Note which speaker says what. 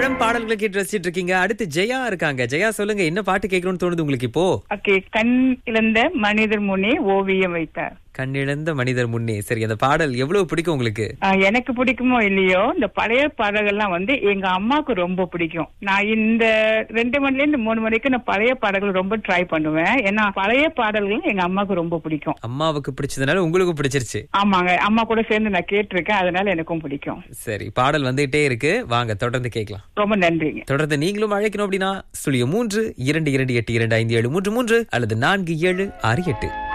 Speaker 1: பழம் பாடல்களை கேட்டு ரசிச்சிட்டு இருக்கீங்க அடுத்து ஜெயா இருக்காங்க ஜெயா சொல்லுங்க என்ன பாட்டு கேட்கணும்னு தோணுது உங்களுக்கு இப்போ
Speaker 2: ஓகே கண் இழந்த மனிதர் முனே ஓவியம் வைத்தார்
Speaker 1: கண்ணிழந்த மனிதர் முன்னே சரி அந்த பாடல் எவ்வளவு பிடிக்கும் உங்களுக்கு
Speaker 2: ஆ, எனக்கு பிடிக்குமோ இல்லையோ இந்த பழைய பாடல்கள்லாம் வந்து எங்க அம்மாவுக்கு ரொம்ப பிடிக்கும் நான் இந்த ரெண்டு மணில இருந்து மூணு மணிக்கு நான் பழைய பாடல்கள் ரொம்ப ட்ரை பண்ணுவேன் ஏன்னா பழைய பாடல்கள் எங்க அம்மாவுக்கு ரொம்ப பிடிக்கும்
Speaker 1: அம்மாவுக்கு பிடிச்சதுனால உங்களுக்கும் பிடிச்சிருச்சு
Speaker 2: ஆமாங்க அம்மா கூட சேர்ந்து நான் கேட்டிருக்கேன் அதனால எனக்கும் பிடிக்கும்
Speaker 1: சரி பாடல் வந்துகிட்டே இருக்கு வாங்க தொடர்ந்து கேட்கலாம்
Speaker 2: ரொம்ப நன்றிங்க
Speaker 1: தொடர்ந்து நீங்களும் அழைக்கணும் அப்படின்னா சுழியம் மூன்று இரண்டு இரண்டு எட்டு இரண்டு ஐந்து ஏழு மூன்று மூன்று அல்லது நான்கு ஏழு ஆறு எட்டு